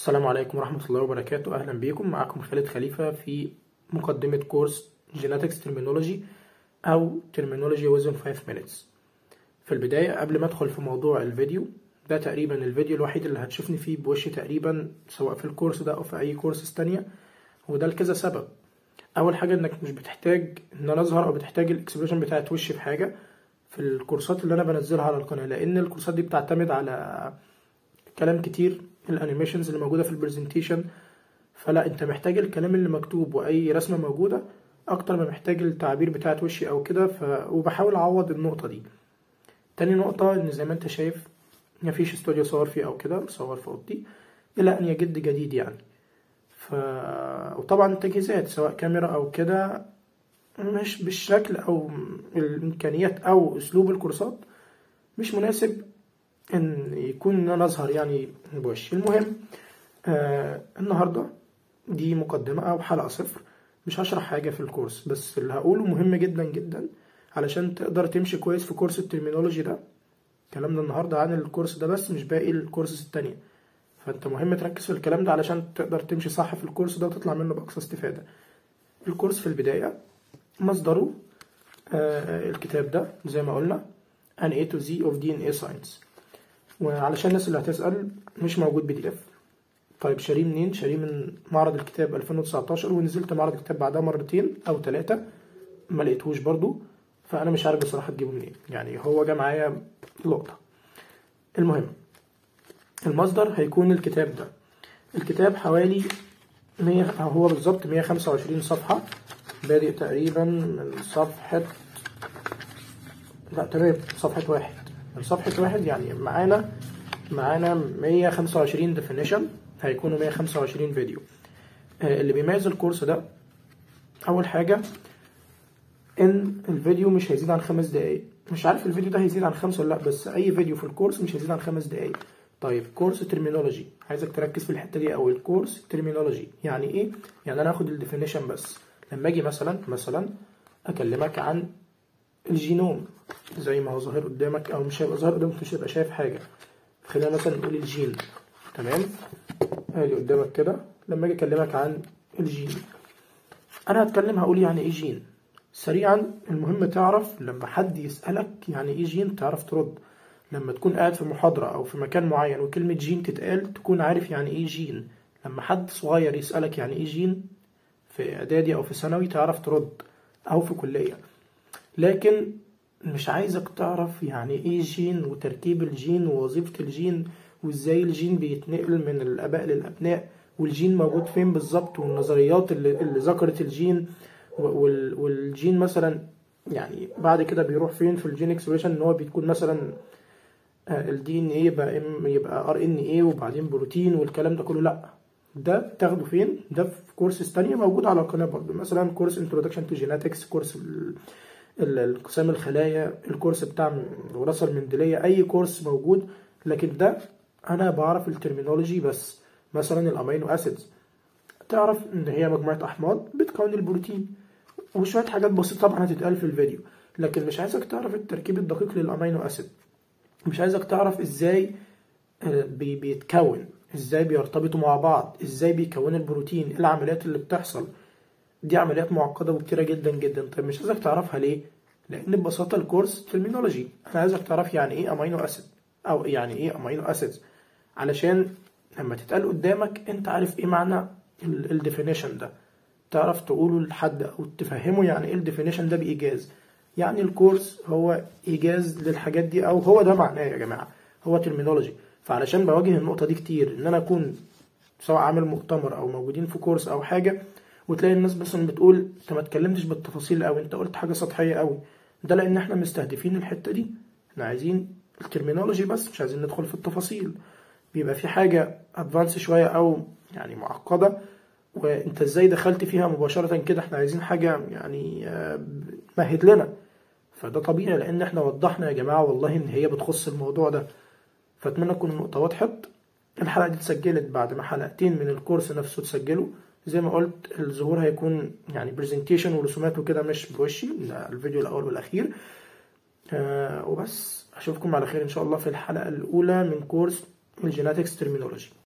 السلام عليكم ورحمة الله وبركاته أهلا بكم معكم خالد خليفة في مقدمة كورس Genetics Terminology أو Terminology within 5 minutes في البداية قبل ما أدخل في موضوع الفيديو ده تقريبا الفيديو الوحيد اللي هتشوفني فيه بوشي تقريبا سواء في الكورس ده أو في أي كورس تانية وده لكذا سبب أول حاجة إنك مش بتحتاج إن أنا أظهر أو بتحتاج الإكسبريشن بتاعت وشي في حاجة في الكورسات اللي أنا بنزلها على القناة لأن الكورسات دي بتعتمد على كلام كتير الانيميشنز اللي موجوده في البرزنتيشن فلا انت محتاج الكلام اللي مكتوب واي رسمه موجوده اكتر ما محتاج التعبير بتاعت وشي او كده ف... وبحاول اعوض النقطه دي تاني نقطه ان زي ما انت شايف مفيش استوديو صور فيه او كده بصور في اوضتي الى ان يجد جديد يعني ف وطبعا التجهيزات سواء كاميرا او كده مش بالشكل او الامكانيات او اسلوب الكورسات مش مناسب ان يكون ان انا اظهر يعني بوشي المهم آه النهارده دي مقدمه او حلقه صفر مش هشرح حاجه في الكورس بس اللي هقوله مهم جدا جدا علشان تقدر تمشي كويس في كورس الترمينولوجي ده كلامنا النهارده عن الكورس ده بس مش باقي الكورسز التانية فانت مهم تركز في الكلام ده علشان تقدر تمشي صح في الكورس ده وتطلع منه باقصى استفاده الكورس في البدايه مصدره آه الكتاب ده زي ما قلنا An A to Z of DNA Science وعلشان الناس اللي هتسأل مش موجود بي دي اف طيب شاريه منين شاريه من معرض الكتاب 2019 ونزلت معرض الكتاب بعدها مرتين او ثلاثة ما لقيتهوش برضو فانا مش عارف بصراحة تجيبه منين يعني هو جه معايا لقطة المهم المصدر هيكون الكتاب ده الكتاب حوالي 100 هو بالظبط 125 صفحة بادئ تقريبا من صفحة لا تمام صفحة واحد من صفحة واحد يعني معانا معانا 125 definition هيكونوا 125 فيديو اللي بيميز الكورس ده أول حاجة إن الفيديو مش هيزيد عن خمس دقايق مش عارف الفيديو ده هيزيد عن خمسة ولا لأ بس أي فيديو في الكورس مش هيزيد عن خمس دقايق طيب كورس ترمينولوجي عايزك تركز في الحتة دي أو الكورس ترمينولوجي يعني إيه؟ يعني أنا هاخد الديفينيشن بس لما أجي مثلا مثلا أكلمك عن الجينوم زي ما هو ظاهر قدامك او مش هيبقى ظاهر قدامك مش هيبقى شايف حاجه خلينا مثلا نقول الجين تمام ادي قدامك كده لما اجي اكلمك عن الجين انا هتكلم هقول يعني ايه جين سريعا المهم تعرف لما حد يسالك يعني ايه جين تعرف ترد لما تكون قاعد في محاضره او في مكان معين وكلمه جين تتقال تكون عارف يعني ايه جين لما حد صغير يسالك يعني ايه جين في اعدادي او في ثانوي تعرف ترد او في كليه لكن مش عايزك تعرف يعني ايه جين وتركيب الجين ووظيفة الجين وازاي الجين بيتنقل من الاباء للابناء والجين موجود فين بالظبط والنظريات اللي, اللي ذكرت الجين والجين مثلا يعني بعد كده بيروح فين في الجين اكسبريشن ان هو بيكون مثلا الدي ان ايه يبقى ام يبقى ار ان ايه وبعدين بروتين والكلام ده كله لا ده تاخده فين ده في كورسز تانية موجود على القناة برضه مثلا كورس انترودكشن تو جيناتكس كورس انقسام الخلايا الكورس بتاع الوراثة المندلية أي كورس موجود لكن ده أنا بعرف الترمينولوجي بس مثلا الأمينو أسيدز تعرف إن هي مجموعة أحماض بتكون البروتين وشوية حاجات بسيطة طبعا هتتقال في الفيديو لكن مش عايزك تعرف التركيب الدقيق للأمينو أسيد مش عايزك تعرف إزاي بيتكون إزاي بيرتبطوا مع بعض إزاي بيكون البروتين إيه العمليات اللي بتحصل دي عمليات معقدة وكتيرة جدا جدا طيب مش عايزك تعرفها ليه؟ لأن ببساطة الكورس ترمينولوجي أنا عايزك تعرف يعني إيه أمينو أسيد أو يعني إيه أمينو أسيدز علشان لما تتقال قدامك أنت عارف إيه معنى الديفينيشن ده تعرف تقوله لحد أو تفهمه يعني إيه الديفينيشن ده بإيجاز يعني الكورس هو إيجاز للحاجات دي أو هو ده معناه يا جماعة هو ترمينولوجي فعلشان بواجه النقطة دي كتير إن أنا أكون سواء عامل مؤتمر أو موجودين في كورس أو حاجة وتلاقي الناس مثلا بتقول انت ما اتكلمتش بالتفاصيل قوي انت قلت حاجه سطحيه قوي ده لان احنا مستهدفين الحته دي احنا عايزين الترمينولوجي بس مش عايزين ندخل في التفاصيل بيبقى في حاجه ادفانس شويه او يعني معقده وانت ازاي دخلت فيها مباشره كده احنا عايزين حاجه يعني مهد لنا فده طبيعي لان احنا وضحنا يا جماعه والله ان هي بتخص الموضوع ده فاتمنى تكون النقطه وضحت الحلقه دي اتسجلت بعد ما حلقتين من الكورس نفسه اتسجلوا زي ما قلت الظهور هيكون يعني برزنتيشن ورسومات وكده مش بوشي ده الفيديو الاول والاخير آه وبس اشوفكم على خير ان شاء الله في الحلقه الاولى من كورس الجيناتكس ترمينولوجي